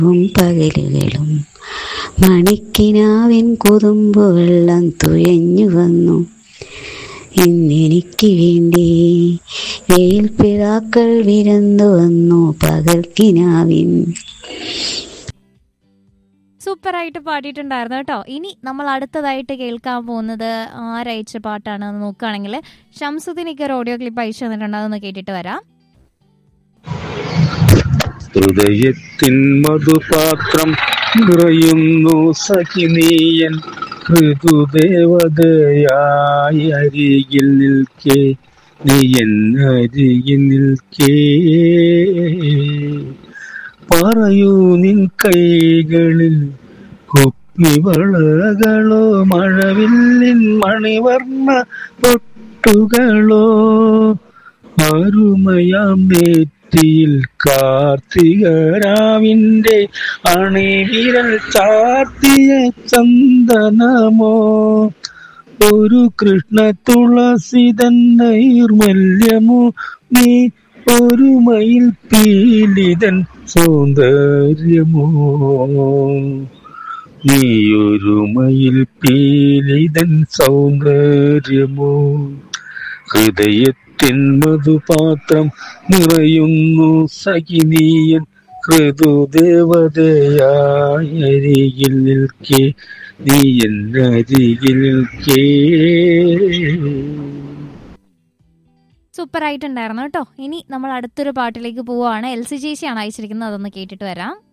പകലുകളും മണിക്കിനാവിൻ കുതുമ്പു വെള്ളം തുഴഞ്ഞു വന്നു ഇന്നെനിക്ക് വേണ്ടി വെയിൽ പിറാക്കൾ വിരന്നു വന്നു പകൽക്കിനാവിൻ സൂപ്പറായിട്ട് പാടിയിട്ടുണ്ടായിരുന്നു കേട്ടോ ഇനി നമ്മൾ അടുത്തതായിട്ട് കേൾക്കാൻ പോകുന്നത് ആരയച്ച പാട്ടാണെന്ന് നോക്കുകയാണെങ്കിൽ ഷംസുദ്ദീനിക്ക് ഒരു ഓഡിയോ ക്ലിപ്പ് അയച്ചു തന്നിട്ടുണ്ട് അതൊന്ന് കേട്ടിട്ട് വരാം ഹൃദയത്തിൻ മധുപാത്രം നിറയുന്നു സഖിനീയൻ ഋതുദേവതയായി അരികിൽ നിൽക്കേ നീ എന്നരികിൽ നിൽക്കേ പറയൂ നിൻ കൈകളിൽ കുപ്പിവളകളോ മഴവില്ലിൻ മണിവർണ്ണ പൊട്ടുകളോ അരുമയാം നെറ്റിയിൽ കാർത്തികരാവിന്റെ അണിവിരൽ ചാർത്തിയ ചന്ദനമോ ഒരു കൃഷ്ണ തുളസിതൻ നൈർമല്യമോ നീ ഒരു മയിൽ പീലിതൻ സൗന്ദര്യമോ നീ ഒരു മയിൽ പീലിതൻ സൗന്ദര്യമോ ഹൃദയത്തിൻ മധുപാത്രം നിറയുന്നു സഖിനീയൻ ഹൃദുദേവതയായി അരികിൽ നിൽക്കേ നീ എന്നരികിൽ നിൽക്കേ സൂപ്പറായിട്ടുണ്ടായിരുന്നു കേട്ടോ ഇനി നമ്മൾ അടുത്തൊരു പാട്ടിലേക്ക് പോവുകയാണ് എൽ സി ചേച്ചിയാണ് അയച്ചിരിക്കുന്നത് അതൊന്ന് കേട്ടിട്ട് വരാം